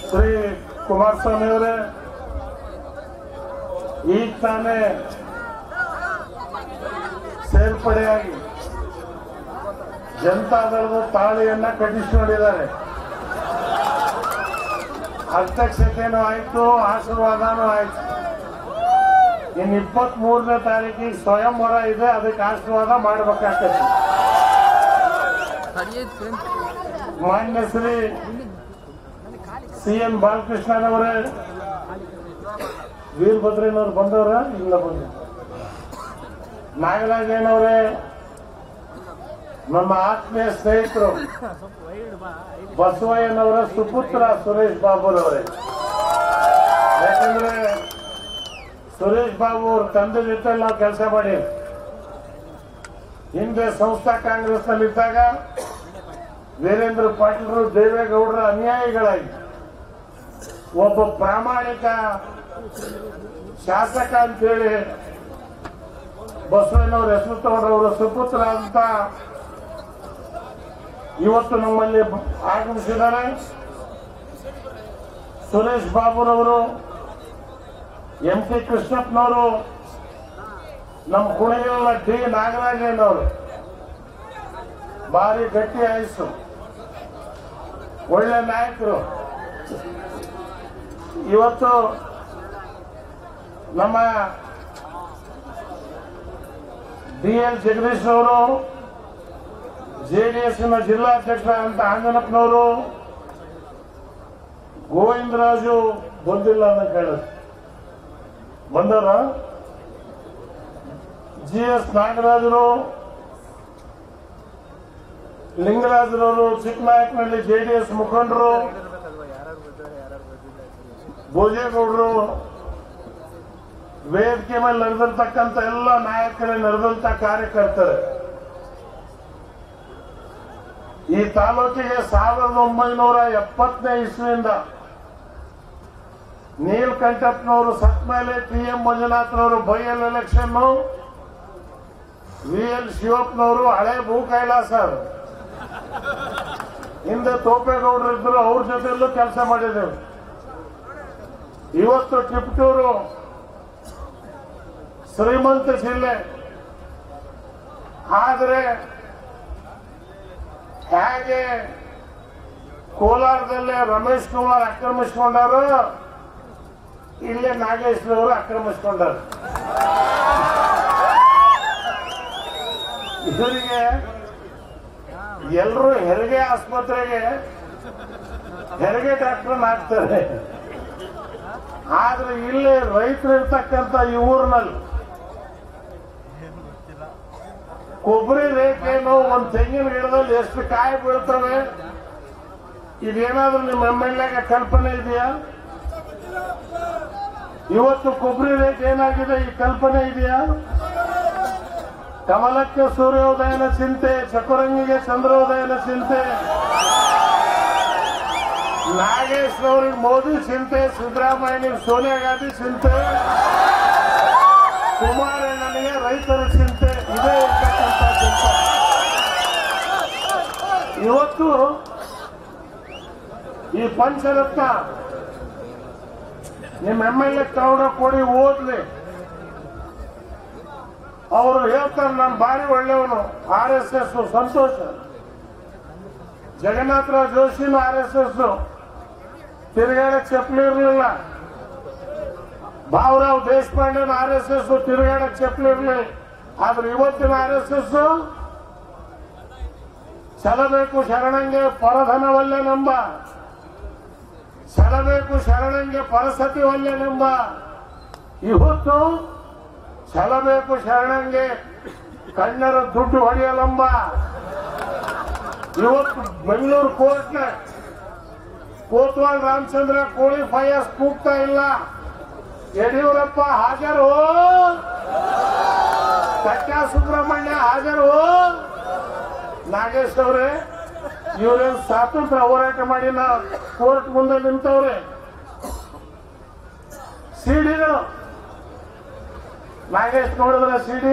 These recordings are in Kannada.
ಶ್ರೀ ಕುಮಾರಸ್ವಾಮಿ ಅವರೇ ಈಗ ತಾನೇ ಸೇರ್ಪಡೆಯಾಗಿ ಜನತಾದಳದ ತಾಳಿಯನ್ನ ಕಟ್ಟಿಸಿಕೊಂಡಿದ್ದಾರೆ ಅಧ್ಯಕ್ಷತೆನೂ ಆಯ್ತು ಆಶೀರ್ವಾದನೂ ಆಯ್ತು ಇನ್ನು ಇಪ್ಪತ್ತ್ ಮೂರನೇ ತಾರೀಕಿಗೆ ಸ್ವಯಂವರ ಇದೆ ಅದಕ್ಕೆ ಆಶೀರ್ವಾದ ಮಾಡ್ಬೇಕಾಗ್ತದೆ ಮಾನ್ಯ ಶ್ರೀ ಸಿ ಎನ್ ಬಾಲಕೃಷ್ಣನವರೇ ವೀರಭದ್ರಯ್ಯನವ್ರು ಬಂದವ್ರ ಇಲ್ಲ ಬಂದ ನಾಗರಾಜಯ್ಯನವರೇ ನಮ್ಮ ಆತ್ಮೀಯ ಸ್ನೇಹಿತರು ಬಸವಯ್ಯನವರ ಸುಪುತ್ರ ಸುರೇಶ್ ಬಾಬುರವರೇ ಯಾಕಂದ್ರೆ ಸುರೇಶ್ ಬಾಬು ಅವ್ರ ತಂದೆ ಜೊತೆ ನಾವು ಕೆಲಸ ಮಾಡಿ ಹಿಂದೆ ಸಂಸ್ಥಾ ಕಾಂಗ್ರೆಸ್ ನಲ್ಲಿದ್ದಾಗ ವೀರೇಂದ್ರ ಪಾಟೀಲರು ದೇವೇಗೌಡರ ಅನ್ಯಾಯಿಗಳಾಗಿ ಒಬ್ಬ ಪ್ರಾಮಾಣಿಕ ಶಾಸಕ ಅಂತೇಳಿ ಬಸವಣ್ಣವ್ರ ಹೆಸರು ತಗೊಂಡ್ರವರ ಸುಪುತ್ರ ಅಂತ ಇವತ್ತು ನಮ್ಮಲ್ಲಿ ಆಗಮಿಸಿದ್ದಾರೆ ಸುರೇಶ್ ಬಾಬುರವರು ಎಂ ಟಿ ಕೃಷ್ಣಪ್ಪನವರು ನಮ್ಮ ಕುಣಿಗಲ್ನ ಡಿ ನಾಗರಾಜಯ್ಯನವರು ಭಾರಿ ಗಟ್ಟಿ ಆಯಸ್ಸು ಒಳ್ಳೆ ನಾಯಕರು ಇವತ್ತು ನಮ್ಮ ಡಿ ಎಲ್ ಜಗದೀಶ್ ಅವರು ಜೆಡಿಎಸ್ನ ಜಿಲ್ಲಾಧ್ಯಕ್ಷ ಅಂತ ಆಂಜನಪ್ಪನವರು ಗೋವಿಂದರಾಜು ಬಂದಿಲ್ಲ ಅಂತ ಕೇಳಿದ್ರು ಬಂದರ ಜಿ ಎಸ್ ನಾಗರಾಜರು ಲಿಂಗರಾಜರವರು ಚಿಕ್ಕನಾಯಕನಲ್ಲಿ ಜೆಡಿಎಸ್ ಮುಖಂಡರು ಭೋಜೇಗೌಡರು ವೇದಿಕೆ ಮೇಲೆ ನಡೆದಿರ್ತಕ್ಕಂಥ ಎಲ್ಲ ನಾಯಕರೇ ನಡೆದಂತ ಕಾರ್ಯಕರ್ತರು ಈ ತಾಲೂಕಿಗೆ ಸಾವಿರದ ಒಂಬೈನೂರ ಎಪ್ಪತ್ತನೇ ಇಸ್ವಿಯಿಂದ ನೀಲಕಂಠಪ್ಪನವರು ಸತ್ ಮೇಲೆ ಟಿ ಎಂ ಮಂಜುನಾಥ್ನವರು by L election V L ಶಿವಪ್ಪನವರು ಹಳೆ ಭೂ ಕೈಲಾಸ ಅವರು. ಹಿಂದೆ ತೋಪೇಗೌಡರು ಇದ್ರು ಅವ್ರ ಜೊತೆಯಲ್ಲೂ ಕೆಲಸ ಮಾಡಿದ್ದೇವೆ ಇವತ್ತು ಟಿಪ್ಟೂರು ಶ್ರೀಮಂತ ಜಿಲ್ಲೆ ಆದರೆ ಹೇಗೆ ಕೋಲಾರದಲ್ಲೇ ರಮೇಶ್ ಕುಮಾರ್ ಆಕ್ರಮಿಸಿಕೊಂಡಾರು ಇಲ್ಲೇ ನಾಗೇಶ್ವರವರು ಆಕ್ರಮಿಸಿಕೊಂಡಾರು ಇವರಿಗೆ ಎಲ್ಲರೂ ಹೆರಿಗೆ ಆಸ್ಪತ್ರೆಗೆ ಹೆರಿಗೆ ಡಾಕ್ಟರ್ ಹಾಕ್ತಾರೆ ಆದ್ರೆ ಇಲ್ಲಿ ರೈತರು ಇರ್ತಕ್ಕಂಥ ಈ ಊರಿನಲ್ಲಿ ಕೊಬ್ಬರಿ ರೇಟ್ ಏನು ಒಂದ್ ತೆಂಗಿನ ಗಿಡದಲ್ಲಿ ಎಷ್ಟು ಕಾಯಿ ಬೀಳ್ತವೆ ಇದೇನಾದ್ರೂ ನಿಮ್ಮ ಎಮ್ ಎಲ್ ಎಗೆ ಕಲ್ಪನೆ ಇದೆಯಾ ಇವತ್ತು ಕೊಬ್ಬರಿ ರೇಟ್ ಏನಾಗಿದೆ ಈ ಕಲ್ಪನೆ ಇದೆಯಾ ಕಮಲಕ್ಕೆ ಸೂರ್ಯೋದಯನ ಚಿಂತೆ ಚಕುರಂಗಿಗೆ ಚಂದ್ರೋದಯನ ಚಿಂತೆ ನಾಗೇಶ್ ಅವ್ರಿಗೆ ಮೋದಿ ಚಿಂತೆ ಸಿದ್ದರಾಮಯ್ಯನಿಗೆ ಸೋನಿಯಾ ಗಾಂಧಿ ಚಿಂತೆ ಕುಮಾರಣ್ಣನಿಗೆ ರೈತರ ಚಿಂತೆ ಇದೇ ಇರ್ತಕ್ಕಂಥ ಚಿಂತೆ ಇವತ್ತು ಈ ಪಂಚರತ್ನ ನಿಮ್ಮ ಎಮ್ ಎಲ್ ಎ ತಗೊಂಡ ಕೊಡಿ ಓದ್ಲಿ ಅವರು ಹೇಳ್ತಾರೆ ನಾನು ಭಾರಿ ಒಳ್ಳೆಯವನು ಆರ್ ಎಸ್ ಎಸ್ ಸಂತೋಷ ಜಗನ್ನಾಥರಾವ್ ಜೋಶಿನೂ ಆರ್ ಎಸ್ ಎಸ್ ತಿರುಗಾಡಕ್ ಚಪ್ಪಲಿ ಇರಲಿಲ್ಲ ಭಾವರಾವ್ ದೇಶಪಾಂಡೆನ ಆರ್ ಎಸ್ ಎಸ್ ತಿರುಗಾಡಕ್ ಚಪ್ಪಲಿ ಇರಲಿಲ್ಲ ಆದ್ರೆ ಇವತ್ತಿನ ಆರ್ ಎಸ್ ಎಸ್ ಚಲಬೇಕು ಶರಣಂಗೆ ಪರಧನವಲ್ಲೇ ನಂಬ ಚಲಬೇಕು ಶರಣಂಗೆ ಪರಸತಿ ವಲ್ಲೆ ನಂಬ ಇವತ್ತು ಛಲಬೇಕು ಶರಣಂಗೆ ಕಣ್ಣರ ದುಡ್ಡು ಹೊಡೆಯಲಂಬ ಇವತ್ತು ಬೆಂಗಳೂರು ಕೋರ್ಟ್ನ ಕೋತ್ವಾಲ್ ರಾಮಚಂದ್ರ ಕೋಳಿ ಫೈರ್ಸ್ ಕೂಗ್ತಾ ಇಲ್ಲ ಯಡಿಯೂರಪ್ಪ ಹಾಜರು ಕಟ್ಟ ಸುಬ್ರಹ್ಮಣ್ಯ ಹಾಜರು ನಾಗೇಶ್ ಅವರೇ ಇವರೇನು ಸ್ವಾತಂತ್ರ್ಯ ಹೋರಾಟ ಮಾಡಿ ನಾ ಕೋರ್ಟ್ ಮುಂದೆ ನಿಂತವ್ರೆ ಸಿಡಿಗಳು ನಾಗೇಶ್ ನೋಡಿದ್ರೆ ಸಿಡಿ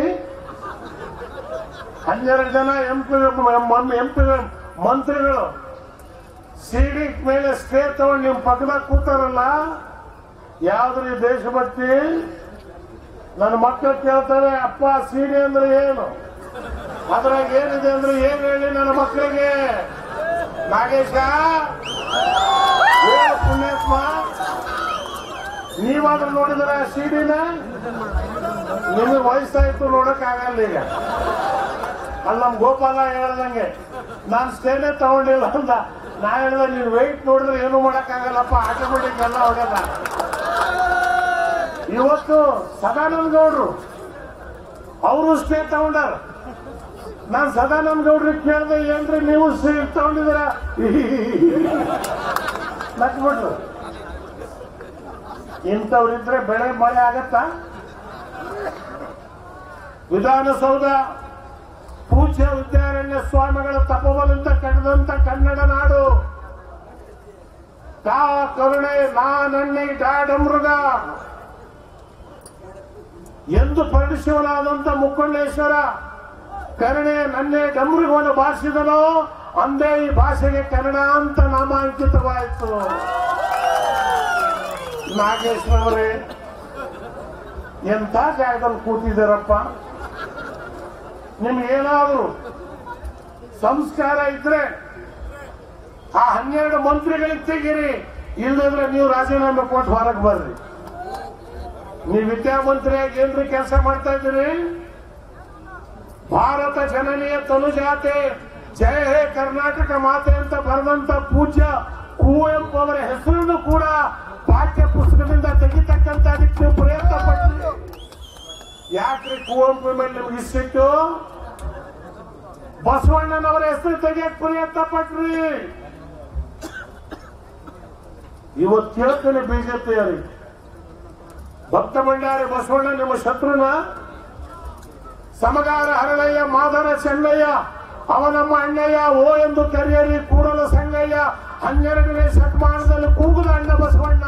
ಹನ್ನೆರಡು ಜನ ಎಂಪಿ ಎಂಪಿ ಮಂತ್ರಿಗಳು ಸಿಡಿ ಮೇಲೆ ಸ್ಟೇ ತಗೊಂಡು ನಿಮ್ ಪಕ್ಕದಾಗ ಕೂತಾರಲ್ಲ ಯಾವ್ದ್ರಿ ದೇಶಭಕ್ತಿ ನನ್ನ ಮಕ್ಕಳು ಕೇಳ್ತಾರೆ ಅಪ್ಪ ಸಿಡಿ ಅಂದ್ರೆ ಏನು ಅದ್ರಾಗ ಏನಿದೆ ಅಂದ್ರೆ ಏನ್ ಹೇಳಿ ನನ್ನ ಮಕ್ಕಳಿಗೆ ನಾಗೇಶ ಹೇಳು ಪುಣ್ಯಾತ್ಮ ನೀವಾದ್ರೂ ನೋಡಿದ್ರ ಸಿಡಿನ ನಿಮಗೆ ವಯಸ್ಸಾಯ್ತು ನೋಡಕ್ ಆಗಲ್ಲ ಈಗ ಅಲ್ಲಿ ನಮ್ ಗೋಪಾಲ ಹೇಳ್ದಂಗೆ ನಾನ್ ಸ್ಟೇನೇ ತಗೊಂಡಿಲ್ಲ ಅಂತ ನಾ ಹೇಳ್ದೆ ನೀನ್ ವೆಯ್ಟ್ ನೋಡಿದ್ರೆ ಏನು ಮಾಡಕ್ ಆಗಲ್ಲಪ್ಪ ಆಟೋಮೆಟಿಕ್ ಎಲ್ಲ ಹೊಡೆದ ಇವತ್ತು ಸದಾನಂದ ಗೌಡ್ರು ಅವರು ಸ್ಟೇ ತಗೊಂಡಾರ ನಾನ್ ಸದಾನಂದ ಗೌಡ್ರಿಗೆ ಕೇಳ್ದೆ ಏನ್ರಿ ನೀವು ಸೀಟ್ ತಗೊಂಡಿದ್ದೀರ ನಕ್ಬಿಟ್ರು ಇಂಥವ್ರಿದ್ರೆ ಬೆಳೆ ಮಳೆ ಆಗತ್ತಾ ವಿಧಾನಸೌಧ ಪೂಜ್ಯ ವಿದ್ಯಾರಣ್ಯ ಸ್ವಾಮಿಗಳ ತಪಬಲದಿಂದ ಕಳೆದಂತ ಕನ್ನಡ ನಾಡು ಕಾ ಕರುಣೆ ನಾನಣ್ಣಿ ಡಾಡಮೃಗ ಎಂದು ಪರಿಣಿಸುವನಾದಂತ ಮುಕ್ಕೊಂಡೇಶ್ವರ ಕರುಣೆ ನನ್ನೆ ಡಮೃಗವನ್ನು ಭಾಷಿದನೋ ಅಂದೇ ಈ ಭಾಷೆಗೆ ಕನ್ನಡ ಅಂತ ನಾಮಾಂಕಿತವಾಯಿತು ನಾಗೇಶ್ವರವರೇ ಎಂಥ ಜಾಗದಲ್ಲಿ ಕೂತಿದ್ದೀರಪ್ಪ ನಿಮ್ಗೇನಾದ್ರು ಸಂಸ್ಕಾರ ಇದ್ರೆ ಆ ಹನ್ನೆರಡು ಮಂತ್ರಿಗಳಿಗೆ ತೆಗೀರಿ ಇಲ್ಲದ್ರೆ ನೀವು ರಾಜೀನಾಮೆ ಕೊಟ್ಟು ಹೊರಗೆ ಬರ್ರಿ ನೀವು ವಿದ್ಯಾಮಂತ್ರಿಯಾಗಿ ಏನ್ರಿ ಕೆಲಸ ಮಾಡ್ತಾ ಇದ್ದೀರಿ ಭಾರತ ಜನನೀಯ ತನುಜಾತೆ ಜಯ ಹೇ ಕರ್ನಾಟಕ ಮಾತೆ ಅಂತ ಬರೆದಂತ ಪೂಜ್ಯ ಕುವೆಂಪು ಅವರ ಹೆಸರನ್ನು ಕೂಡ ಪಾಠ್ಯ ಪುಸ್ತಕದಿಂದ ತೆಗಿತಕ್ಕಂತ ಅದಕ್ಕೆ ನೀವು ಪ್ರಯತ್ನ ಪಟ್ರಿ ಯಾಕ್ರಿ ಕುವೆಂಪು ಮೇಲೆ ನಿಮ್ಗೆ ಇಷ್ಟಿತ್ತು ಬಸವಣ್ಣನವರ ಹೆಸರು ತೆಗಿಯಕ್ ಪ್ರಯತ್ನ ಪಟ್ರಿ ಇವತ್ತು ಕೇಳ್ತೇನೆ ಬಿಜೆಪಿ ಅವರಿಗೆ ಭಕ್ತ ಭಂಡಾರಿ ಬಸವಣ್ಣ ನಿಮ್ಮ ಶತ್ರುನ ಸಮಗಾರ ಹರಳಯ್ಯ ಮಾದರ ಚೆನ್ನಯ್ಯ ಅವನಮ್ಮ ಅಣ್ಣಯ್ಯ ಓ ಎಂದು ಕರೆಯರಿ ಕೂಡಲ ಸಂಗಯ್ಯ ಹನ್ನೆರಡನೇ ಶತಮಾನದಲ್ಲಿ ಕೂಗುದ ಅಣ್ಣ ಬಸವಣ್ಣ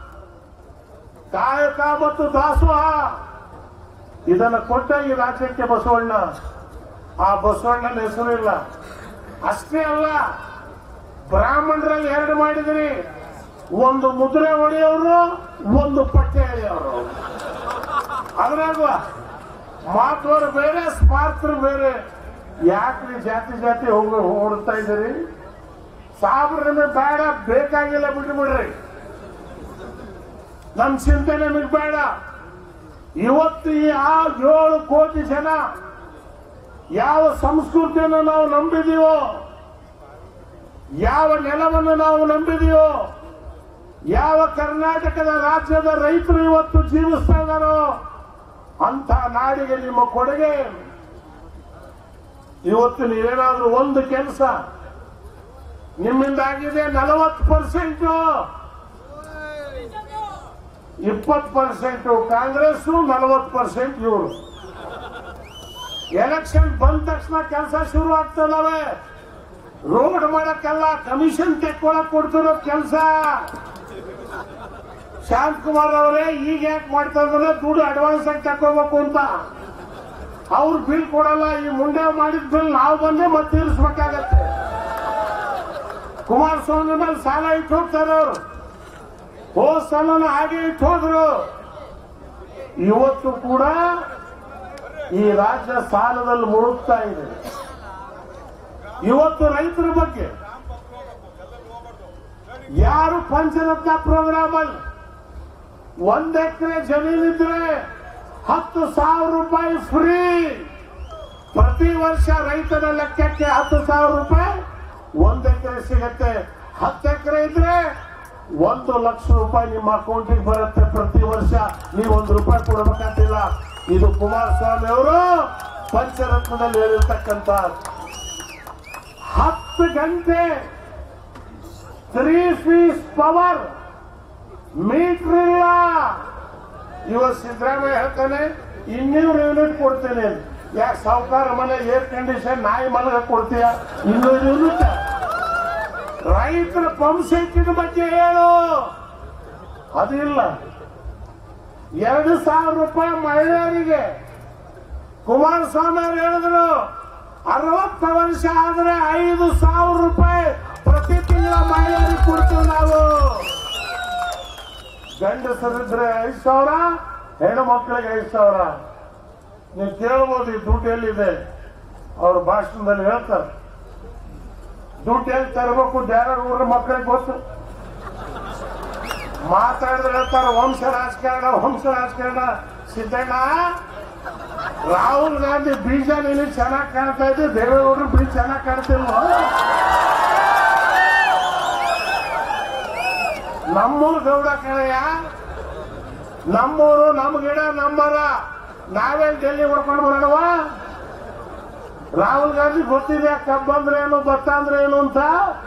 ಕಾಯಕ ಮತ್ತು ದಾಸೋಹ ಇದನ್ನು ಕೊಟ್ಟ ಈ ರಾಜ್ಯಕ್ಕೆ ಬಸವಣ್ಣ ಆ ಬಸವಣ್ಣನ ಹೆಸರಿಲ್ಲ ಅಷ್ಟೇ ಅಲ್ಲ ಬ್ರಾಹ್ಮಣರಲ್ಲಿ ಎರಡು ಮಾಡಿದ್ರಿ ಒಂದು ಮುದ್ರೆ ಹೊಡೆಯೋರು ಒಂದು ಪಟ್ಟೆ ಎಳೆಯೋರು ಅದ್ರಾಗ ಮಾತವರು ಬೇರೆ ಸ್ಮಾರ್ತರು ಬೇರೆ ಯಾಕ್ರಿ ಜಾತಿ ಜಾತಿ ಹೋಗ ಓಡ್ತಾ ಇದ್ದೀರಿ ಸಾಬ್ರ ಬೇಡ ಬೇಕಾಗಿಲ್ಲ ಬಿಟ್ಬಿಡ್ರಿ ನಮ್ ಚಿಂತೆ ನಮಗ್ ಬೇಡ ಇವತ್ತು ಈ ಆ ಏಳು ಕೋಟಿ ಜನ ಯಾವ ಸಂಸ್ಕೃತಿಯನ್ನು ನಾವು ನಂಬಿದೀವೋ ಯಾವ ನೆಲವನ್ನು ನಾವು ನಂಬಿದೀವೋ ಯಾವ ಕರ್ನಾಟಕದ ರಾಜ್ಯದ ರೈತರು ಇವತ್ತು ಜೀವಿಸ್ತಾ ಇದ್ದಾರೋ ಅಂತ ನಾಡಿಗೆ ನಿಮ್ಮ ಕೊಡುಗೆ ಇವತ್ತು ನೀವೇನಾದ್ರೂ ಒಂದು ಕೆಲಸ ನಿಮ್ಮಿಂದಾಗಿದೆ ನಲವತ್ತು ಪರ್ಸೆಂಟು ಇಪ್ಪತ್ತು ಪರ್ಸೆಂಟ್ ಕಾಂಗ್ರೆಸ್ ನಲವತ್ತು ಪರ್ಸೆಂಟ್ ಇವರು ಎಲೆಕ್ಷನ್ ಬಂದ ತಕ್ಷಣ ಕೆಲಸ ಶುರು ಆಗ್ತದವೆ ರೋಡ್ ಮಾಡಕ್ಕೆಲ್ಲ ಕಮಿಷನ್ ತೆಕ್ಕೊಳಕ್ ಕೊಡ್ತಿರೋ ಕೆಲಸ ಶಾಂತಕುಮಾರ್ ಅವರೇ ಈಗ ಯಾಕೆ ಮಾಡ್ತಾ ಇದ್ರೆ ದುಡ್ಡು ಅಡ್ವಾನ್ಸ್ ಆಗಿ ತಕೋಬೇಕು ಅಂತ ಅವ್ರು ಬಿಲ್ ಕೊಡಲ್ಲ ಈ ಮುಂಡೆ ಮಾಡಿದ ಬಿಲ್ ನಾವು ಬಂದೇ ಮತ್ತೆ ತೀರಿಸ್ಬೇಕಾಗತ್ತೆ ಕುಮಾರಸ್ವಾಮಿ ಮೇಲೆ ಸಾಲ ಇಟ್ಟು ಹೋಗ್ತಾರೆ ಅವರು ಹೋದ ಸಲನ ಹಾಗೆ ಇಟ್ಟು ಹೋದ್ರು ಇವತ್ತು ಕೂಡ ಈ ರಾಜ್ಯ ಸಾಲದಲ್ಲಿ ಮುಳುಗ್ತಾ ಇದೆ ಇವತ್ತು ರೈತರ ಬಗ್ಗೆ ಯಾರು ಪಂಚರತ್ನ ಪ್ರೋಗ್ರಾಮ್ ಅಲ್ಲಿ ಒಂದ್ ಎಕರೆ ಜಮೀನಿದ್ರೆ ಹತ್ತು ಸಾವಿರ ರೂಪಾಯಿ ಫ್ರೀ ಪ್ರತಿ ವರ್ಷ ರೈತನ ಲೆಕ್ಕಕ್ಕೆ ಹತ್ತು ಸಾವಿರ ರೂಪಾಯಿ ಒಂದ್ ಎಕರೆ ಸಿಗತ್ತೆ ಹತ್ತು ಎಕರೆ ಇದ್ರೆ ಒಂದು ಲಕ್ಷ ರೂಪಾಯಿ ನಿಮ್ಮ ಅಕೌಂಟಿಗೆ ಬರುತ್ತೆ ಪ್ರತಿ ವರ್ಷ ನೀವು ಒಂದು ರೂಪಾಯಿ ಕೊಡಬೇಕಂತಿಲ್ಲ ಇದು ಕುಮಾರಸ್ವಾಮಿ ಅವರು ಪಂಚರತ್ನದಲ್ಲಿ ಹೇಳಿರ್ತಕ್ಕಂಥ ಹತ್ತು ಗಂಟೆ ತ್ರೀ ಫೀಸ್ ಪವರ್ ಮೀಟರ್ ಇಲ್ಲ ಇವತ್ತು ಸಿದ್ದರಾಮಯ್ಯ ಹೇಳ್ತಾನೆ ಇನ್ನೂರು ಯೂನಿಟ್ ಕೊಡ್ತೇನೆ ಅಂತ. ಯಾಕೆ ಸಾವುಕಾರ ಮನೆ ಏರ್ ಕಂಡೀಷನ್ ನಾಯಿ ಮಲಗ ಕೊಡ್ತೀಯ ಇನ್ನೂರು ಯೂನಿಟ್ ರೈತರ ಪಂಪ್ ಸೆಟ್ಟಿನ ಬಗ್ಗೆ ಹೇಳು ಅದಿಲ್ಲ ಎರಡು ಸಾವಿರ ರೂಪಾಯಿ ಮಹಿಳೆಯರಿಗೆ ಕುಮಾರಸ್ವಾಮಿ ಅವರು ಹೇಳಿದ್ರು ಅರವತ್ತು ವರ್ಷ ಆದ್ರೆ ಐದು ಸಾವಿರ ರೂಪಾಯಿ ಪ್ರತಿ ತಿಂಗಳ ಮಹಿಳೆಯರಿಗೆ ಕೊಡ್ತೀವಿ ನಾವು ಗಂಡಸರಿದ್ರೆ ಐದು ಸಾವಿರ ಹೆಣ್ಣು ಮಕ್ಕಳಿಗೆ ಐದು ಸಾವಿರ ನೀವು ಕೇಳ್ಬೋದು ಈ ದುಡ್ಡು ಎಲ್ಲಿದೆ ಅವ್ರ ಭಾಷಣದಲ್ಲಿ ಹೇಳ್ತಾರೆ ದುಡ್ಡು ಎಲ್ಲಿ ತರಬೇಕು ಊರ ಮಕ್ಕಳಿಗೆ ಗೊತ್ತು ಮಾತಾಡಿದ್ರೆ ಹೇಳ್ತಾರೆ ವಂಶ ರಾಜಕಾರಣ ವಂಶ ರಾಜಕಾರಣ ಸಿದ್ದಣ್ಣ ರಾಹುಲ್ ಗಾಂಧಿ ಬೀಜ ನಿನಗೆ ಚೆನ್ನಾಗಿ ಕಾಣ್ತಾ ಇದೆ ದೇವೇಗೌಡರು ಬೀಜ ಚೆನ್ನಾಗಿ ಕಾಣ್ತಿಲ್ವ ನಮ್ಮೂರು ಗೌಡ ಕಣಯ್ಯ ನಮ್ಮೂರು ನಮ್ಮ ಗಿಡ ನಮ್ಮರ ನಾವೇ ಡೆಲ್ಲಿ ಹೊಡ್ಕೊಂಡು ಬರೋಣವ ರಾಹುಲ್ ಗಾಂಧಿ ಗೊತ್ತಿದೆ ಕಬ್ಬು ಅಂದ್ರೆ ಏನು ಭತ್ತ ಅಂದ್ರೆ ಏನು ಅಂತ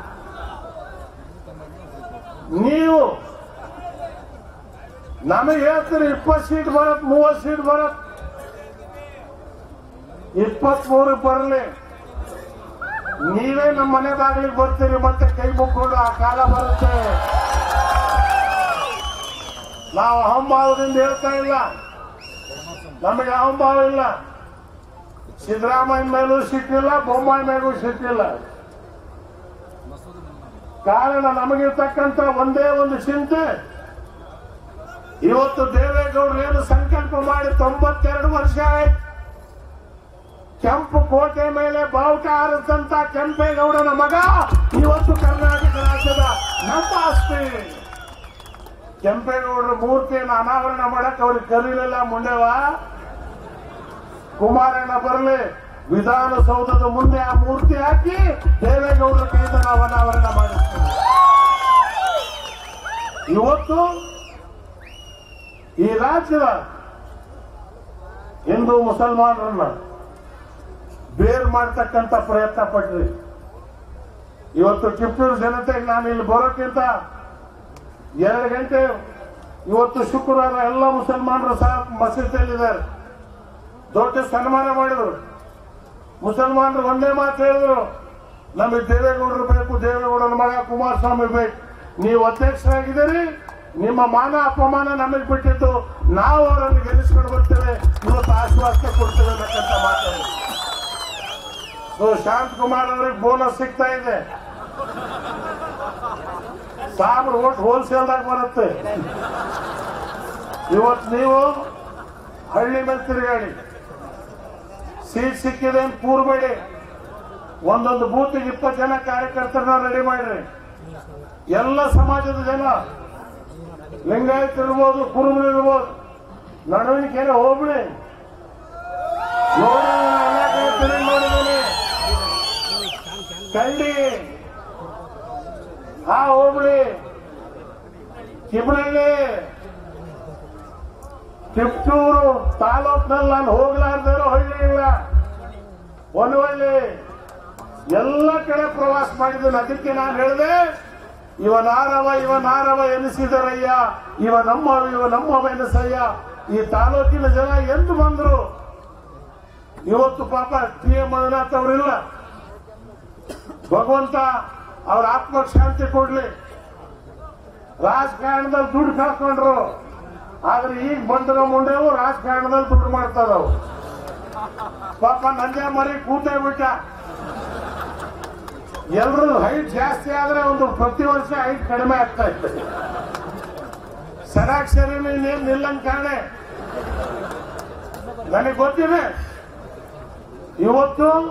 ನೀವು ನಮಗೆ ಹೇಳ್ತೀರಿ ಇಪ್ಪತ್ತು ಸೀಟ್ ಬರತ್ ಮೂವತ್ತು ಸೀಟ್ ಬರತ್ ಇಪ್ಪತ್ತ್ ಮೂರು ಬರಲಿ ನೀವೇ ನಮ್ಮ ಮನೆ ಬಾಗಿಲಿಗೆ ಬರ್ತೀರಿ ಮತ್ತೆ ಕೈ ಮುಕ್ಕೊಂಡು ಆ ಕಾಲ ಬರುತ್ತೆ ನಾವು ಅಹಂಭಾವದಿಂದ ಹೇಳ್ತಾ ಇಲ್ಲ ನಮಗೆ ಅಹಂಭಾವ ಇಲ್ಲ ಸಿದ್ದರಾಮಯ್ಯ ಮೇಲೂ ಸಿಟ್ಟಿಲ್ಲ ಬೊಮ್ಮಾಯಿ ಮೇಲೂ ಸಿಟ್ಟಿಲ್ಲ ಕಾರಣ ನಮಗಿರ್ತಕ್ಕಂಥ ಒಂದೇ ಒಂದು ಚಿಂತೆ ಇವತ್ತು ದೇವೇಗೌಡರು ಏನು ಸಂಕಲ್ಪ ಮಾಡಿ ತೊಂಬತ್ತೆರಡು ವರ್ಷ ಆಯ್ತು ಕೆಂಪು ಕೋಟೆ ಮೇಲೆ ಬಾವುಟ ಹಾರಿಸಿದಂತ ಕೆಂಪೇಗೌಡನ ಮಗ ಇವತ್ತು ಕರ್ನಾಟಕ ರಾಜ್ಯದ ನಮ್ಮ ಆಸ್ತಿ ಕೆಂಪೇಗೌಡರ ಮೂರ್ತಿಯನ್ನು ಅನಾವರಣ ಮಾಡಕ್ ಅವ್ರಿಗೆ ಕರೀಲಿಲ್ಲ ಮುಂಡೆವ ಕುಮಾರಣ್ಣ ಬರಲಿ ವಿಧಾನಸೌಧದ ಮುಂದೆ ಆ ಮೂರ್ತಿ ಹಾಕಿ ದೇವೇಗೌಡರ ಕೈಯಿಂದ ನಾವು ಅನಾವರಣ ಮಾಡಿಸ್ತೀವಿ ಇವತ್ತು ಈ ರಾಜ್ಯದ ಹಿಂದೂ ಮುಸಲ್ಮಾನರನ್ನ ಬೇರ್ ಮಾಡ್ತಕ್ಕಂಥ ಪ್ರಯತ್ನ ಪಟ್ರಿ ಇವತ್ತು ಕಿತ್ತೂರು ಜನತೆಗೆ ನಾನು ಇಲ್ಲಿ ಬರೋಕ್ಕಿಂತ ಎರಡು ಗಂಟೆ ಇವತ್ತು ಶುಕ್ರವಾರ ಎಲ್ಲ ಮುಸಲ್ಮಾನರು ಸಹ ಮಸೀದಿಯಲ್ಲಿದ್ದಾರೆ ದೊಡ್ಡ ಸನ್ಮಾನ ಮಾಡಿದ್ರು ಮುಸಲ್ಮಾನರು ಒಂದೇ ಮಾತು ಹೇಳಿದ್ರು ನಮಗೆ ದೇವೇಗೌಡರು ಬೇಕು ದೇವೇಗೌಡರ ಮಗ ಕುಮಾರಸ್ವಾಮಿ ಬೇಕು ನೀವು ಅಧ್ಯಕ್ಷರಾಗಿದ್ದೀರಿ ನಿಮ್ಮ ಮಾನ ಅಪಮಾನ ನಮಗೆ ಬಿಟ್ಟಿದ್ದು ನಾವು ಅವರನ್ನು ಗೆಲ್ಲಿಸ್ಕೊಂಡು ಬರ್ತೇವೆ ಇವತ್ತು ಆಶ್ವಾಸನೆ ಕೊಡ್ತೇವೆ ಅನ್ನಕ್ಕಂತ ಮಾತಾಡಿ ಸೊ ಶಾಂತಕುಮಾರ್ ಅವ್ರಿಗೆ ಬೋನಸ್ ಸಿಗ್ತಾ ಇದೆ ಸಾವಿರ ಓಟ್ ಹೋಲ್ಸೇಲ್ದಾಗ ಬರುತ್ತೆ ಇವತ್ತು ನೀವು ಹಳ್ಳಿ ಮೇಲೆ ತಿರುಗಾಡಿ ಸೀಟ್ ಸಿಕ್ಕಿದೆ ಅಂತ ಕೂರ್ಬೇಡಿ ಒಂದೊಂದು ಬೂತಿಗೆ ಇಪ್ಪತ್ತು ಜನ ಕಾರ್ಯಕರ್ತರನ್ನ ರೆಡಿ ಮಾಡ್ರಿ ಎಲ್ಲ ಸಮಾಜದ ಜನ ಲಿಂಗಾಯತ್ ಇರ್ಬೋದು ಕುರುಬರು ಇರ್ಬೋದು ನಡುವಿನ ಹೋಗ್ಬಿಡಿ ನೋಡಿ ಎಲ್ಲ ಕಡೆ ತಿರುಗಿ ನೋಡಿದ್ದೀನಿ ಕಂಡಿ ಹಾ ಹೋಗ್ಬಿಡಿ ಕಿಬಳಳ್ಳಿ ಕಿಪ್ಟೂರು ತಾಲೂಕ್ನಲ್ಲಿ ನಾನು ಹೋಗ್ಲಾರ್ದಿರೋ ಹಳ್ಳಿ ಇಲ್ಲ ಹೊನ್ನವಳ್ಳಿ ಎಲ್ಲ ಕಡೆ ಪ್ರವಾಸ ಮಾಡಿದ್ದೀನಿ ಅದಕ್ಕೆ ನಾನು ಹೇಳಿದೆ ಇವ ನಾರವ ಇವ ನಾರವ ಎನಿಸಿದರಯ್ಯ ಇವ ನಮ್ಮವ ಇವ ನಮ್ಮವ ಎನಿಸಯ್ಯ ಈ ತಾಲೂಕಿನ ಜನ ಎಂದು ಬಂದ್ರು ಇವತ್ತು ಪಾಪ ಟಿ ಎಂ ಮಂಜುನಾಥ್ ಅವರಿಲ್ಲ ಭಗವಂತ ಅವ್ರ ಆತ್ಮಕ್ಕೆ ಶಾಂತಿ ಕೊಡ್ಲಿ ರಾಜಕಾರಣದಲ್ಲಿ ದುಡ್ಡು ಕಳ್ಕೊಂಡ್ರು ಆದ್ರೆ ಈಗ ಬಂದ್ರ ಮುಂಡೆವು ರಾಜಕಾರಣದಲ್ಲಿ ದುಡ್ಡು ಮಾಡ್ತದವು ಪಾಪ ನಂಜ ಮರಿ ಕೂತೇ ಬಿಟ್ಟ ಎಲ್ರದ್ದು ಹೈಟ್ ಜಾಸ್ತಿ ಆದ್ರೆ ಒಂದು ಪ್ರತಿ ವರ್ಷ ಹೈಟ್ ಕಡಿಮೆ ಆಗ್ತಾ ಇತ್ತು ಸರಾಕ್ಷರಿ ನೀನ್ ನಿಲ್ಲಂಗ್ ಕಾರಣ ನನಗೆ ಗೊತ್ತಿದೆ ಇವತ್ತು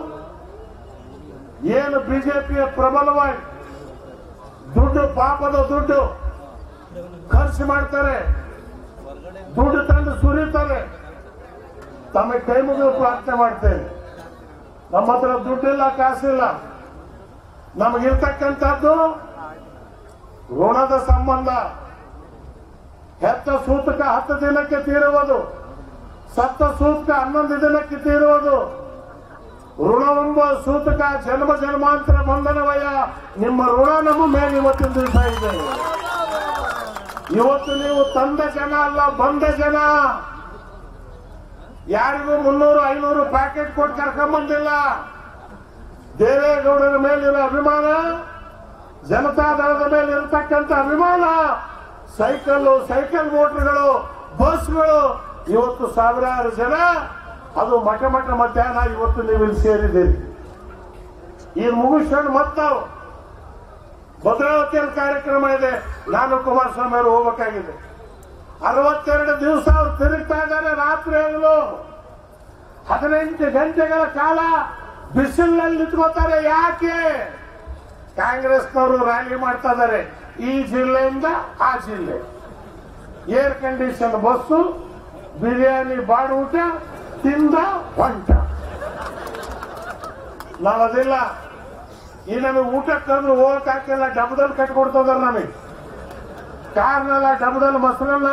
ಏನು ಬಿಜೆಪಿಯ ಪ್ರಬಲವಾಗಿ ದುಡ್ಡು ಪಾಪದ ದುಡ್ಡು ಖರ್ಚು ಮಾಡ್ತಾರೆ ದುಡ್ಡು ತಂದು ಸುರಿತಾರೆ ತಮಗೆ ಕೈ ಮುಗಿದು ಪ್ರಾರ್ಥನೆ ಮಾಡ್ತೇನೆ ನಮ್ಮ ಹತ್ರ ದುಡ್ಡಿಲ್ಲ ಕಾಸಿಲ್ಲ ನಮಗಿರ್ತಕ್ಕಂಥದ್ದು ಋಣದ ಸಂಬಂಧ ಹೆತ್ತ ಸೂತಕ ಹತ್ತು ದಿನಕ್ಕೆ ತೀರುವುದು ಸತ್ತ ಸೂತಕ ಹನ್ನೊಂದು ದಿನಕ್ಕೆ ತೀರುವುದು ಋಣವೆಂಬ ಸೂತಕ ಜನ್ಮ ಜನ್ಮಾಂತರ ಬಂಧನವಯ್ಯ ನಿಮ್ಮ ಋಣ ನಮ್ಮ ಮೇಲೆ ಇವತ್ತಿನ ದಿವಸ ಇದೆ ಇವತ್ತು ನೀವು ತಂದ ಜನ ಅಲ್ಲ ಬಂದ ಜನ ಯಾರಿಗೂ ಮುನ್ನೂರು ಐನೂರು ಪ್ಯಾಕೆಟ್ ಕೊಟ್ಟು ಕರ್ಕೊಂಬಂದಿಲ್ಲ ದೇವೇಗೌಡರ ಮೇಲಿರೋ ಅಭಿಮಾನ ಜನತಾದಳದ ಮೇಲೆ ಇರತಕ್ಕಂತ ಅಭಿಮಾನ ಸೈಕಲ್ ಸೈಕಲ್ ಮೋಟರ್ಗಳು ಬಸ್ಗಳು ಇವತ್ತು ಸಾವಿರಾರು ಜನ ಅದು ಮಠ ಮಠ ಮಧ್ಯಾಹ್ನ ಇವತ್ತು ನೀವು ಇಲ್ಲಿ ಸೇರಿದ್ದೀರಿ ಈಗ ಮುಗಿಸ್ಕೊಂಡು ಮತ್ತಾವು ಭದ್ರಾವತಿಯಲ್ಲಿ ಕಾರ್ಯಕ್ರಮ ಇದೆ ನಾನು ಕುಮಾರಸ್ವಾಮಿ ಅವರು ಹೋಗ್ಬೇಕಾಗಿದೆ ಅರವತ್ತೆರಡು ದಿವಸ ಅವ್ರು ತಿರುಗ್ತಾ ಇದ್ದಾರೆ ರಾತ್ರಿ ಹಗಲು ಹದಿನೆಂಟು ಗಂಟೆಗಳ ಕಾಲ ಬಿಸಿಲಿನಲ್ಲಿ ನಿಂತ್ಕೋತಾರೆ ಯಾಕೆ ಕಾಂಗ್ರೆಸ್ನವರು ರ್ಯಾಲಿ ಮಾಡ್ತಾ ಇದ್ದಾರೆ ಈ ಜಿಲ್ಲೆಯಿಂದ ಆ ಜಿಲ್ಲೆ ಏರ್ ಕಂಡೀಷನ್ ಬಸ್ಸು ಬಿರಿಯಾನಿ ಬಾಡೂಟ ತಿಂದ ಹೊಂಟ ನಾವದಿಲ್ಲ ಈ ನಮಗೆ ಊಟಕ್ಕಂದ್ರೆ ಹೋಗಕ್ ಹಾಕಿಲ್ಲ ಡಬ್ಬದಲ್ಲಿ ಕಟ್ಕೊಡ್ತದಾರ ನಮಗೆ ಕಾರ್ನೆಲ್ಲ ಡಬ್ಬದಲ್ಲಿ ಮೊಸರನ್ನ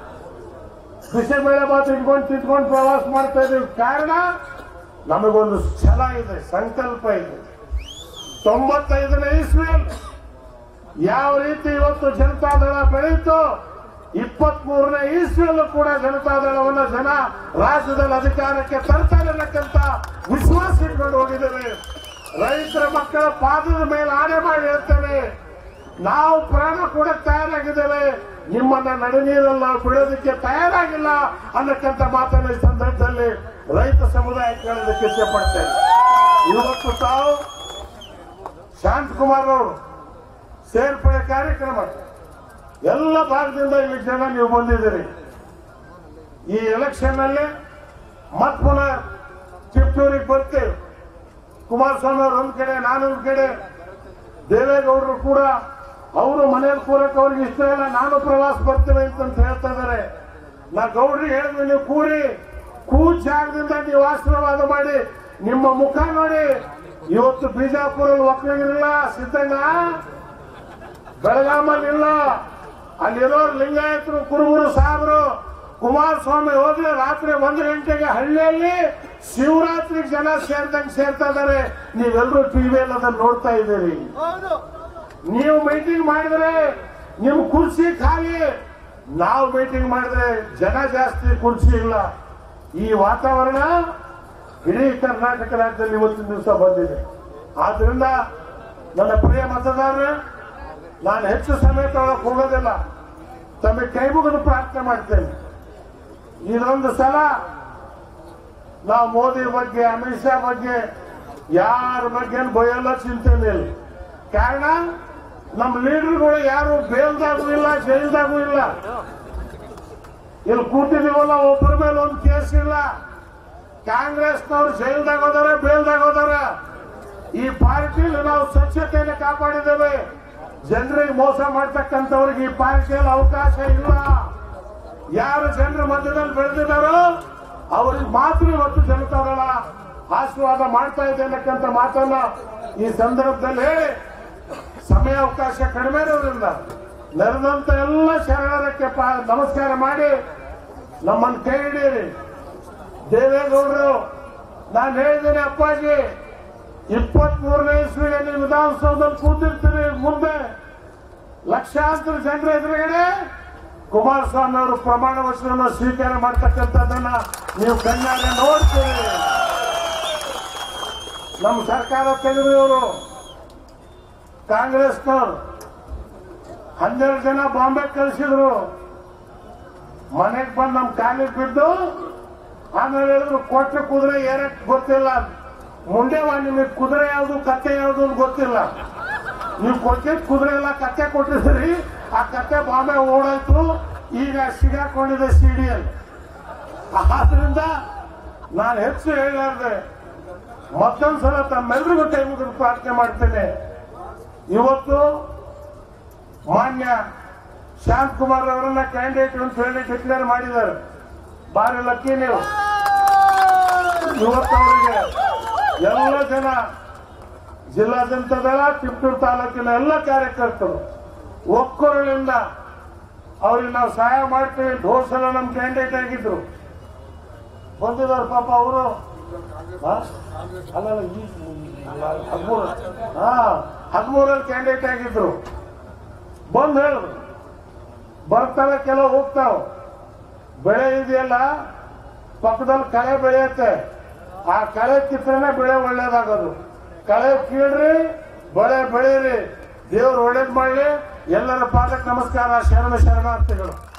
ಬಿಸಿಬೇಳೆ ಬಾತ್ ಇಟ್ಕೊಂಡು ತಿಂತ್ಕೊಂಡು ಪ್ರವಾಸ ಮಾಡ್ತಾ ಇದೀವಿ ಕಾರಣ ನಮಗೊಂದು ಛಲ ಇದೆ ಸಂಕಲ್ಪ ಇದೆ ತೊಂಬತ್ತೈದನೇ ಇಸ್ವಿಯಲ್ಲಿ ಯಾವ ರೀತಿ ಇವತ್ತು ಜನತಾದಳ ಬೆಳೀತು ಇಪ್ಪತ್ತ್ ಮೂರನೇ ಇಸ್ವಿಯಲ್ಲೂ ಕೂಡ ಜನತಾದಳವನ್ನ ಜನ ರಾಜ್ಯದಲ್ಲಿ ಅಧಿಕಾರಕ್ಕೆ ತರ್ತಾರೆ ಅನ್ನಕ್ಕಂತ ವಿಶ್ವಾಸ ಇಟ್ಕೊಂಡು ಹೋಗಿದ್ದೇವೆ ರೈತರ ಮಕ್ಕಳ ಪಾದದ ಮೇಲೆ ಆಣೆ ಮಾಡಿ ಹೇಳ್ತೇವೆ ನಾವು ಪ್ರಾಣ ಕೂಡ ತಯಾರಾಗಿದ್ದೇವೆ ನಿಮ್ಮನ್ನ ನಡುನೀರಲ್ಲಿ ನಾವು ಬಿಡೋದಕ್ಕೆ ತಯಾರಾಗಿಲ್ಲ ಅನ್ನಕ್ಕಂತ ಮಾತನ್ನ ಈ ಸಂದರ್ಭದಲ್ಲಿ ರೈತ ಸಮುದಾಯಕ್ಕೆ ಹೇಳೋದಕ್ಕೆ ಇಷ್ಟಪಡ್ತೇನೆ ಇವತ್ತು ತಾವು ಶಾಂತಕುಮಾರ್ ಅವರು ಸೇರ್ಪಡೆ ಕಾರ್ಯಕ್ರಮ ಎಲ್ಲ ಭಾಗದಿಂದ ಇಲ್ಲಿ ಜನ ನೀವು ಬಂದಿದ್ದೀರಿ ಈ ಎಲೆಕ್ಷನ್ ನಲ್ಲಿ ಮತ್ ಪುನಃ ಚಿತ್ತೂರಿಗೆ ಬರ್ತೇವೆ ಕುಮಾರಸ್ವಾಮಿ ಅವರು ಒಂದ್ ಕಡೆ ನಾನು ಒಂದ್ ಕಡೆ ದೇವೇಗೌಡರು ಕೂಡ ಅವರು ಮನೆಯಲ್ಲಿ ಕೂರಕ್ಕೆ ಅವ್ರಿಗೆ ಇಷ್ಟ ಇಲ್ಲ ನಾನು ಪ್ರವಾಸ ಬರ್ತೇವೆ ಅಂತ ಹೇಳ್ತಾ ಇದ್ದಾರೆ ನಾ ಗೌಡ್ರಿಗೆ ಹೇಳಿದ್ವಿ ನೀವು ಕೂರಿ ಕೂತ್ ಜಾಗದಿಂದ ನೀವು ಆಶೀರ್ವಾದ ಮಾಡಿ ನಿಮ್ಮ ಮುಖ ನೋಡಿ ಇವತ್ತು ಬಿಜಾಪುರಲ್ಲಿ ಒಕ್ಕಲಿಗರಿಲ್ಲ ಸಿದ್ಧಂಗ ಬೆಳಗಾಮಲ್ಲಿ ಇಲ್ಲ ಅಲ್ಲಿರೋರು ಲಿಂಗಾಯತರು ಕುರುಬರು ಸಾಹೇಬರು ಕುಮಾರಸ್ವಾಮಿ ಹೋದ್ರೆ ರಾತ್ರಿ ಒಂದು ಗಂಟೆಗೆ ಹಳ್ಳಿಯಲ್ಲಿ ಶಿವರಾತ್ರಿಗೆ ಜನ ಸೇರ್ದಂಗೆ ಸೇರ್ತಾ ಇದಾರೆ ನೀವೆಲ್ಲರೂ ಟಿವಿಯಲ್ಲಿ ಅದನ್ನ ನೋಡ್ತಾ ಇದ್ದೀರಿ ನೀವು ಮೀಟಿಂಗ್ ಮಾಡಿದ್ರೆ ನಿಮ್ ಕುರ್ಚಿ ಖಾಲಿ ನಾವು ಮೀಟಿಂಗ್ ಮಾಡಿದ್ರೆ ಜನ ಜಾಸ್ತಿ ಕುರ್ಚಿ ಇಲ್ಲ ಈ ವಾತಾವರಣ ಇಡೀ ಕರ್ನಾಟಕ ರಾಜ್ಯದಲ್ಲಿ ಇವತ್ತಿನ ದಿವಸ ಬಂದಿದೆ ಆದ್ರಿಂದ ನನ್ನ ಪ್ರಿಯ ಮತದಾರರು ನಾನು ಹೆಚ್ಚು ಸಮಯ ತಗೊಳಕ್ ಹೋಗೋದಿಲ್ಲ ತಮಗೆ ಕೈ ಮುಗಿದು ಪ್ರಾರ್ಥನೆ ಮಾಡ್ತೇನೆ ಇದೊಂದು ಸಲ ನಾವು ಮೋದಿ ಬಗ್ಗೆ ಅಮಿತ್ ಶಾ ಬಗ್ಗೆ ಯಾರ ಬಗ್ಗೆ ಬಯಲ್ಲ ಚಿಂತನೆ ಇಲ್ಲ ಕಾರಣ ನಮ್ಮ ಲೀಡರ್ಗಳು ಯಾರು ಬೇಲ್ದಾಗೂ ಇಲ್ಲ ಜೈಲ್ದಾಗೂ ಇಲ್ಲ ಇಲ್ಲಿ ಕೂತಿದೀವಲ್ಲ ಒಬ್ಬರ ಮೇಲೆ ಒಂದು ಕೇಸ್ ಇಲ್ಲ ಕಾಂಗ್ರೆಸ್ನವ್ರು ಜೈಲ್ದಾಗ ಹೋದಾರೆ ಬೇಲ್ದಾಗ ಹೋದಾರೆ ಈ ಪಾರ್ಟಿಯಲ್ಲಿ ನಾವು ಸ್ವಚ್ಛತೆಯನ್ನು ಕಾಪಾಡಿದ್ದೇವೆ ಜನರಿಗೆ ಮೋಸ ಮಾಡ್ತಕ್ಕಂಥವ್ರಿಗೆ ಈ ಪಾರ್ಟಿಯಲ್ಲಿ ಅವಕಾಶ ಇಲ್ಲ ಯಾರು ಜನರ ಮಧ್ಯದಲ್ಲಿ ಬೆಳೆದಿದ್ದಾರೋ ಅವ್ರಿಗೆ ಮಾತ್ರ ಇವತ್ತು ಜನತಾದಳ ಆಶೀರ್ವಾದ ಮಾಡ್ತಾ ಇದೆ ಅನ್ನಕ್ಕಂತ ಮಾತನ್ನ ಈ ಸಂದರ್ಭದಲ್ಲಿ ಹೇಳಿ ಸಮಯ ಅವಕಾಶ ಕಡಿಮೆ ಇರೋದ್ರಿಂದ ನೆರೆದಂತ ಎಲ್ಲ ಶರಣರಕ್ಕೆ ಪಾ- ನಮಸ್ಕಾರ ಮಾಡಿ ನಮ್ಮನ್ನು ಕೈ ಹಿಡಿಯಿರಿ ದೇವೇಗೌಡರು ನಾನು ಹೇಳಿದ್ದೇನೆ ಅಪ್ಪಾಜಿ ಇಪ್ಪತ್ತ್ ಮೂರನೇ ಇಸ್ವಿಗೆ ನೀವು ವಿಧಾನಸೌಧದಲ್ಲಿ ಕೂತಿರ್ತೀರಿ ಮುಂದೆ ಲಕ್ಷಾಂತರ ಜನರ ಎದುರುಗಡೆ ಕುಮಾರಸ್ವಾಮಿ ಅವರು ಪ್ರಮಾಣ ವಚನವನ್ನು ಸ್ವೀಕಾರ ಮಾಡ್ತಕ್ಕಂಥದ್ದನ್ನ ನೀವು ಕಣ್ಣಾರೆ ನೋಡ್ತೀರಿ ನಮ್ಮ ಸರ್ಕಾರ ತೆಗೆದವರು ಕಾಂಗ್ರೆಸ್ನವರು ಹನ್ನೆರಡು ಜನ ಬಾಂಬೆ ಕಳಿಸಿದ್ರು ಮನೆಗೆ ಬಂದು ನಮ್ಮ ಕಾಲಿಗೆ ಬಿದ್ದು ಆಮೇಲೆ ಹೇಳಿದ್ರು ಕೊಟ್ಟ ಕುದುರೆ ಏರಕ್ ಗೊತ್ತಿಲ್ಲ ಮುಂಡೆವ ನಿಮಗೆ ಕುದುರೆ ಯಾವುದು ಕತ್ತೆ ಯಾವುದು ಅಂತ ಗೊತ್ತಿಲ್ಲ ನೀವು ಕೊಟ್ಟಿದ್ ಕುದುರೆ ಎಲ್ಲ ಕತ್ತೆ ಕೊಟ್ಟಿದ್ರಿ ಆ ಕತ್ತೆ ಬಾಂಬೆ ಓಡಾಯ್ತು ಈಗ ಸಿಗಾಕೊಂಡಿದೆ ಸಿಡಿಯಲ್ಲಿ ಆದ್ರಿಂದ ನಾನು ಹೆಚ್ಚು ಹೇಳಲಾರ್ದೆ ಮತ್ತೊಂದ್ಸಲ ತಮ್ಮೆಲ್ಲರಿಗೂ ಕೈ ಮುಗಿದು ಪ್ರಾರ್ಥನೆ ಮಾಡ್ತೇನೆ ಇವತ್ತು ಮಾನ್ಯ ಶಾಂತಕುಮಾರ್ ಅವರನ್ನ ಕ್ಯಾಂಡಿಡೇಟ್ ಅಂತ ಹೇಳಿ ಡಿಕ್ಲೇರ್ ಮಾಡಿದ್ದಾರೆ ಬಾರಿ ಲಕ್ಕಿ ನೀವು ಇವತ್ತು ಅವರಿಗೆ ಎಲ್ಲ ಜನ ಜಿಲ್ಲಾದ್ಯಂತ ದಳ ತಿಪ್ಟೂರು ತಾಲೂಕಿನ ಎಲ್ಲ ಕಾರ್ಯಕರ್ತರು ಒಕ್ಕೊರಳಿಂದ ಅವ್ರಿಗೆ ನಾವು ಸಹಾಯ ಮಾಡ್ತೀವಿ ಧೋಸಲ ನಮ್ಮ ಕ್ಯಾಂಡಿಡೇಟ್ ಆಗಿದ್ರು ಬಂದಿದ್ದಾರೆ ಪಾಪ ಅವರು ಅಲ್ಲ ಈ ಹದಿಮೂರು ಹಾ ಹದಿಮೂರಲ್ಲಿ ಕ್ಯಾಂಡಿಡೇಟ್ ಆಗಿದ್ರು ಬಂದು ಹೇಳಿದ್ರು ಬರ್ತಾವೆ ಕೆಲವು ಹೋಗ್ತಾವ ಬೆಳೆ ಇದೆಯಲ್ಲ ಪಕ್ಕದಲ್ಲಿ ಕಳೆ ಬೆಳೆಯುತ್ತೆ ಆ ಕಳೆ ಕಿತ್ತನೆ ಬೆಳೆ ಒಳ್ಳೇದಾಗೋದು ಕಳೆ ಕೀಳ್ರಿ ಬೆಳೆ ಬೆಳೀರಿ ದೇವ್ರು ಒಳ್ಳೇದ್ ಮಾಡಲಿ ಎಲ್ಲರ ಪಾದಕ್ಕೆ ನಮಸ್ಕಾರ ಶರಣ ಶರಣಾರ್ಥಿಗಳು